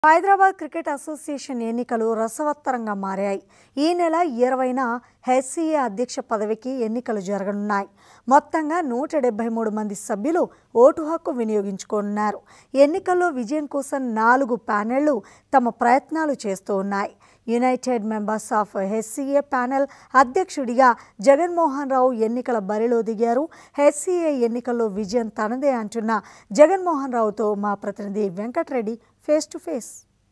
Hyderabad cricket association ఎన్నికలు రసవత్తరంగా మారాయి ఈ నెల ఇరవైన హెచ్సిఏ అధ్యక్ష పదవికి ఎన్నికలు జరగనున్నాయి మొత్తంగా నూట డెబ్బై మూడు మంది సభ్యులు ఓటు హక్కు వినియోగించుకోనున్నారు ఎన్నికల్లో విజయం కోసం నాలుగు ప్యానెళ్లు తమ ప్రయత్నాలు చేస్తూ ఉన్నాయి united members of HCA panel అధ్యక్షుడిగా జగన్మోహన్ రావు ఎన్నికల బరిలో దిగారు హెచ్సిఏ ఎన్నికల్లో విజయం తనదే అంటున్న జగన్మోహన్ రావుతో మా ప్రతినిధి Venkatareddy face to face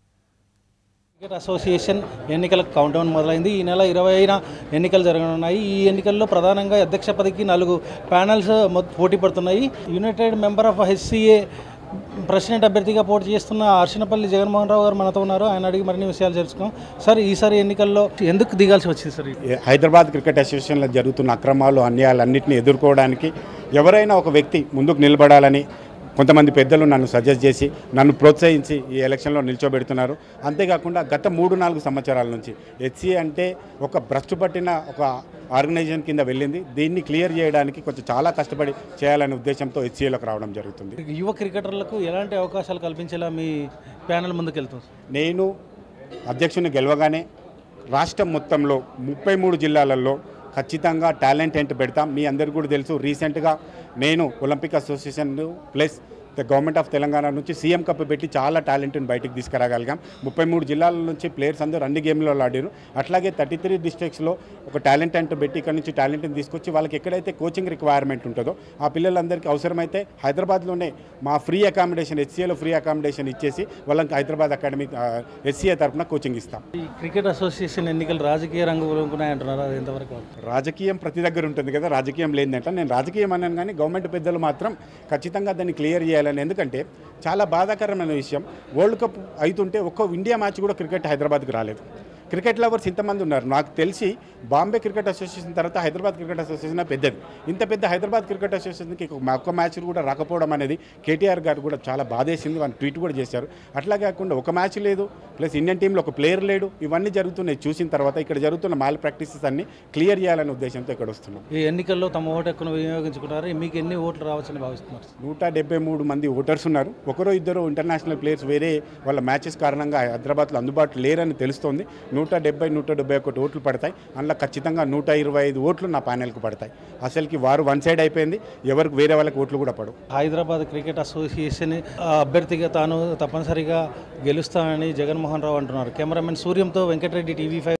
cricket association ఎన్నికలకు కౌంటౌన్ మొదలైంది ఈ నెల ఇరవైన ఎన్నికలు జరగనున్నాయి ఈ ఎన్నికల్లో ప్రధానంగా అధ్యక్ష పదవికి నాలుగు ప్యానల్స్ మొ- పోటీ పడుతున్నాయి united member of HCA president అభ్యర్థిగా పోటీ చేస్తున్న అర్షనపల్లి జగన్మోహన్ రావు గారు మనతో ఉన్నారు ఆయన అడిగి మరిన్ని విషయాలు తెలుసుకున్నాం సార్ ఈసారి ఎన్నికల్లో ఎందుకు దిగాల్సి వచ్చింది సార్ హైదరాబాద్ క్రికెట్ అసోసియేషన్లో జరుగుతున్న అక్రమాలు అన్యాయాలన్నింటినీ ఎదుర్కోవడానికి ఎవరైనా ఒక వ్యక్తి ముందుకు నిలబడాలని కొంతమంది పెద్దలు నన్ను సజెస్ట్ చేసి నన్ను ప్రోత్సహించి ఈ ఎలక్షన్లో నిల్చోబెడుతున్నారు అంతేకాకుండా గత మూడు నాలుగు సంవత్సరాల నుంచి హెచ్సి అంటే ఒక భ్రష్టు పట్టిన ఒక ఆర్గనైజేషన్ కింద వెళ్ళింది దీన్ని క్లియర్ చేయడానికి కొంచెం చాలా కష్టపడి చేయాలనే ఉద్దేశంతో హెచ్సిఏలోకి రావడం జరుగుతుంది యువ క్రికెటర్లకు ఎలాంటి అవకాశాలు కల్పించేలా మీ ప్యానల్ ముందుకెళ్తుంది సార్ నేను అధ్యక్షుని గెలవగానే రాష్ట్రం మొత్తంలో ముప్పై మూడు జిల్లాలలో ఖచ్చితంగా టాలెంట్ ఎంట్ పెడతాం మీ అందరికీ కూడా తెలుసు రీసెంట్గా నేను Olympic association plus the government of Telangana నుంచి సీఎం కప్ పెట్టి చాలా టాలెంట్ని బయటికి తీసుకురాగలిగాం ముప్పై మూడు జిల్లాల నుంచి ప్లేయర్స్ అందరూ అన్ని గేమ్లలో ఆడారు అట్లాగే థర్టీ త్రీ డిస్ట్రిక్ట్స్లో ఒక టాలెంట్ అంటూ పెట్టి ఇక్కడ నుంచి టాలెంట్ని తీసుకొచ్చి వాళ్ళకి ఎక్కడైతే కోచింగ్ రిక్వైర్మెంట్ ఉంటుందో ఆ పిల్లలందరికీ అవసరమైతే హైదరాబాద్లోనే మా ఫ్రీ అకామిడేషన్ హెచ్సిఏలో ఫ్రీ అకామిడేషన్ ఇచ్చేసి వాళ్ళకి హైదరాబాద్ అకాడమీ హెచ్సిఏ తరఫున కోచింగ్ ఇస్తాం ఈ క్రికెట్ అసోసియేషన్ ఎన్నికలు రాజకీయ రంగు అంటున్నారు అది ఎంతవరకు రాజకీయం ప్రతి దగ్గర ఉంటుంది కదా రాజకీయం లేదంటే నేను రాజకీయం అన్నాను కానీ గవర్నమెంట్ పెద్దలు మాత్రం ఖచ్చితంగా దాన్ని క్లియర్ చేయాలని ఎందుకంటే చాలా బాధాకరమైన విషయం వరల్డ్ కప్ అవుతుంటే ఒక్క ఇండియా మ్యాచ్ కూడా క్రికెట్ హైదరాబాద్కి రాలేదు క్రికెట్ లవర్స్ ఇంతమంది ఉన్నారు నాకు తెలిసి బాంబే క్రికెట్ అసోసియేషన్ తర్వాత హైదరాబాద్ క్రికెట్ అసోసియేషన్ పెద్దది ఇంత పెద్ద హైదరాబాద్ క్రికెట్ అసోసియేషన్కి ఒక ఒక్క మ్యాచ్ కూడా రాకపోవడం అనేది కేటీఆర్ గారు కూడా చాలా బాధేసింది వాళ్ళు ట్వీట్ కూడా చేశారు అట్లా కాకుండా ఒక మ్యాచ్ లేదు ప్లస్ ఇండియన్ టీంలో ఒక ప్లేయర్ లేడు ఇవన్నీ జరుగుతున్నాయి చూసిన తర్వాత ఇక్కడ జరుగుతున్న మాల్ ప్రాక్టీసెస్ అన్ని క్లియర్ చేయాలనే ఉద్దేశంతో ఇక్కడ వస్తున్నాం ఈ ఎన్నికల్లో తమ ఓటు ఎక్కువ వినియోగించుకున్నారు మీకు ఎన్ని ఓట్లు రావచ్చని భావిస్తున్నారు నూట డెబ్బై మూడు మంది ఓటర్స్ ఉన్నారు ఒకరో ఇద్దరు ఇంటర్నేషనల్ ప్లేయర్స్ వేరే వాళ్ళ మ్యాచెస్ కారణంగా హైదరాబాద్లో అందుబాటులో లేరని తెలుస్తోంది నూట డెబ్బై నూట డెబ్బై ఒకటి ఓట్లు పడతాయి అందులో ఖచ్చితంగా నూట ఇరవై ఐదు ఓట్లు నా ప్యానెల్కి పడతాయి అసలుకి వారు వన్ సైడ్ అయిపోయింది ఎవరికి వేరే వాళ్ళకి ఓట్లు కూడా పడవు హైదరాబాద్ క్రికెట్ అసోసియేషన్ ఆ, అభ్యర్థిగా తాను తప్పనిసరిగా గెలుస్తానని జగన్మోహన్ రావు అంటున్నారు కెమెరామెన్ సూర్యంతో వెంకటరెడ్డి టీవీ ఫైవ్